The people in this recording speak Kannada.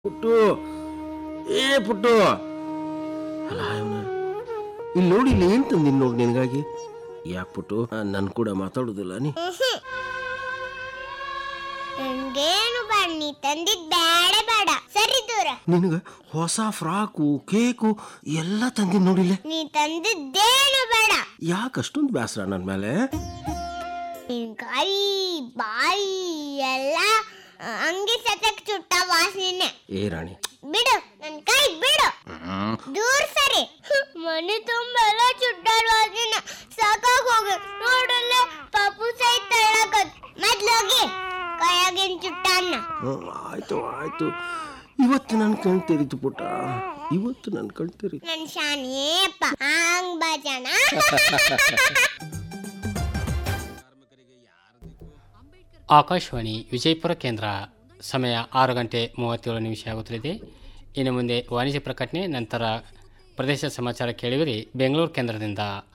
ಪುಟ್ಟು ಏ ಪುಟ್ಟು ಅಲ್ಲ ಇವ್ನ ಇಲ್ಲಿ ನೋಡಿ ಇಲ್ಲಿ ಏನು ತಂದಿನಿ ನೋಡಿ ನಿನಗಾಗಿ ಯಾಕೆ ಪುಟ್ಟು ನನ್ನ ಕೂಡ ಮಾತಾಡೋದಿಲ್ಲ ನೀ ನನ್ಗೇನು ಬನ್ನಿ ತಂದಿದ್ ಬೇಡ ಬೇಡ ಸರಿ ದೂರ ನಿನಗೆ ಹೊಸ ಫ್ರಾಕು ಕೇಕು ಎಲ್ಲ ತಂದಿನಿ ನೋಡಿಲ್ಲ ನೀ ತಂದಿದ್ದೇನು ಬೇಡ ಯಾಕೆ ಅಷ್ಟೊಂದು ಬೇಸರ ನನ್ನ ಮೇಲೆ ನಿನ್ ಕೈ ಬಾಯಿ ಎಲ್ಲ ಆ, ಅಂಗಿ ಸತಕ್ ಚುಟ್ಟ ವಾಸನೆ ಏ ರಾಣಿ ಬಿಡು ನನ್ ಕೈ ಬಿಡು ದೂರ ಸರಿ ಮನೆ ತುಂಬ ಎಲ್ಲ ಚುಟ್ಟಾಡ ವಾಸನೆ ಸಾಕಾಗ್ ಹೋಗಿ ನೋಡಲ್ಲ ಪಾಪು ಸೈ ತಳ್ಳಕತ್ ಮೊದ್ಲೋಗಿ ಕೈಯಾಗಿನ್ ಚುಟ್ಟನ್ನ ಹ್ಮ್, ಆಯ್ತು ಆಯ್ತು ಇವತ್ತು ನನ್ನ ಕಣ್ ತೆರೀತು ಪುಟ್ಟ ಇವತ್ತು ನನ್ನ ಕಣ್ ತೆರೀತು ನನ್ ಶಾನಿಯಪ್ಪ ಹಂಗ್ ಬಾಜಣ ಆಕಾಶವಾಣಿ ವಿಜಯಪುರ ಕೇಂದ್ರ ಸಮಯ ಆರು ಗಂಟೆ ಮೂವತ್ತೇಳು ನಿಮಿಷ ಆಗುತ್ತಲಿದೆ ಇನ್ನು ಮುಂದೆ ವಾಣಿಜ್ಯ ಪ್ರಕಟಣೆ ನಂತರ ಪ್ರದೇಶ ಸಮಾಚಾರ ಕೇಳಿವಿರಿ ಬೆಂಗಳೂರು ಕೇಂದ್ರದಿಂದ